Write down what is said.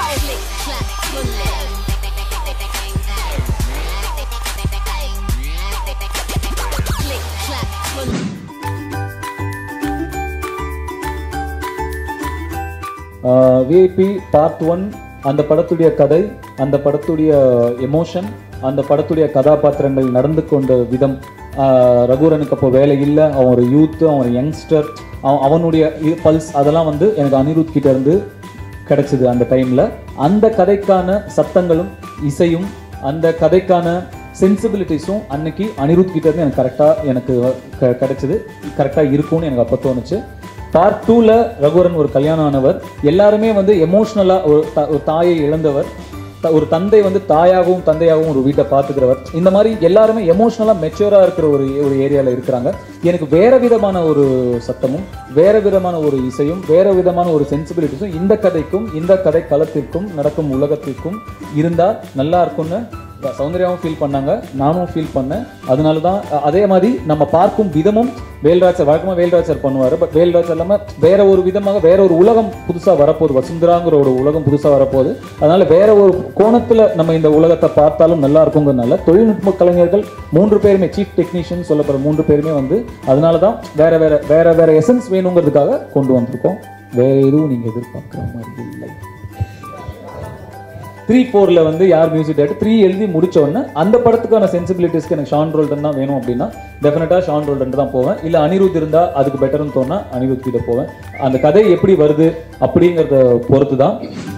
Click, clap, bullet. Click, clap, bullet. VIP part one அந்த படத்துடைய கதை அந்த படத்துடைய எமோஷன் அந்த படத்துடைய கதாபாத்திரங்கள் நடந்து கொண்ட விதம் ஆஹ் ரகுவரனுக்கு அப்போ வேலை இல்லை அவன் ஒரு யூத்து அவன் ஒரு யங்ஸ்டர் அவன் அவனுடைய பல்ஸ் அதெல்லாம் வந்து எனக்கு அனிருத் கிட்ட இருந்து கிடைச்சது அந்த டைமில் அந்த கதைக்கான சத்தங்களும் இசையும் அந்த கதைக்கான சென்சிபிலிட்டிஸும் அன்னைக்கு அனிருத் கிட்ட இருந்து எனக்கு கரெக்டாக எனக்கு க- கிடைச்சது கரெக்டாக இருக்கும்னு எனக்கு அப்போ தோணுச்சு பார்ட் டூவில் ரகுவரன் ஒரு கல்யாணம் ஆனவர் எல்லாருமே வந்து எமோஷ்னலாக ஒரு த- ஒரு தாயை இழந்தவர் த- ஒரு தந்தை வந்து தாயாகவும் தந்தையாகவும் ஒரு வீட்டை பார்த்துக்கிறவர் இந்த மாதிரி எல்லாருமே எமோஷ்னலாக மெச்சூராக இருக்கிற ஒரு ஒரு ஏரியாவில் இருக்கிறாங்க எனக்கு வேற விதமான ஒரு சத்தமும் வேற விதமான ஒரு இசையும் வேற விதமான ஒரு சென்சிபிலிட்டிஸும் இந்த கதைக்கும் இந்த கதை களத்திற்கும் நடக்கும் உலகத்திற்கும் இருந்தால் நல்லா இருக்கும்னு த- சௌந்தர்யாவும் ஃபீல் பண்ணாங்க நானும் ஃபீல் பண்ணேன் அதனால தான் அ- அதே மாதிரி நம்ம பார்க்கும் விதமும் வேல்ராஜ் சார் வழக்கமாக வேல்ராஜ் சார் பண்ணுவார் பட் வேல்ராஜ் இல்லாமல் வேற ஒரு விதமாக வேற ஒரு உலகம் புதுசாக வரப்போகுது வசுந்தராங்கிற ஒரு உலகம் புதுசாக வரப்போகுது அதனால வேற ஒரு கோணத்தில் நம்ம இந்த உலகத்தை பார்த்தாலும் நல்லா இருக்குங்கிறதுனால தொழில்நுட்ப கலைஞர்கள் மூன்று பேருமே சீஃப் டெக்னீஷியன் சொல்லப்படுற மூன்று பேருமே வந்து அதனால தான் வேற வேற வேற வேற எசன்ஸ் வேணுங்கிறதுக்காக கொண்டு வந்திருக்கோம் வேற எதுவும் நீங்கள் எதிர்பார்க்குற மாதிரி இல்லை த்ரீ ஃபோரில் வந்து யார் மியூசிக் டேரக்டர் த்ரீ எழுதி முடிச்ச உடனே அந்த படத்துக்கான சென்சிபிலிட்டிஸ்க்கு எனக்கு ஷான் ரோல்டன் தான் வேணும் அப்படின்னா டெஃபினட்டாக ஷான் ரோல்டன் தான் போவேன் இல்லை அனிருத் இருந்தால் அதுக்கு பெட்டர்னு தோணா அனிருத் கிட்ட போவேன் அந்த கதை எப்படி வருது அப்படிங்கிறத பொறுத்து தான்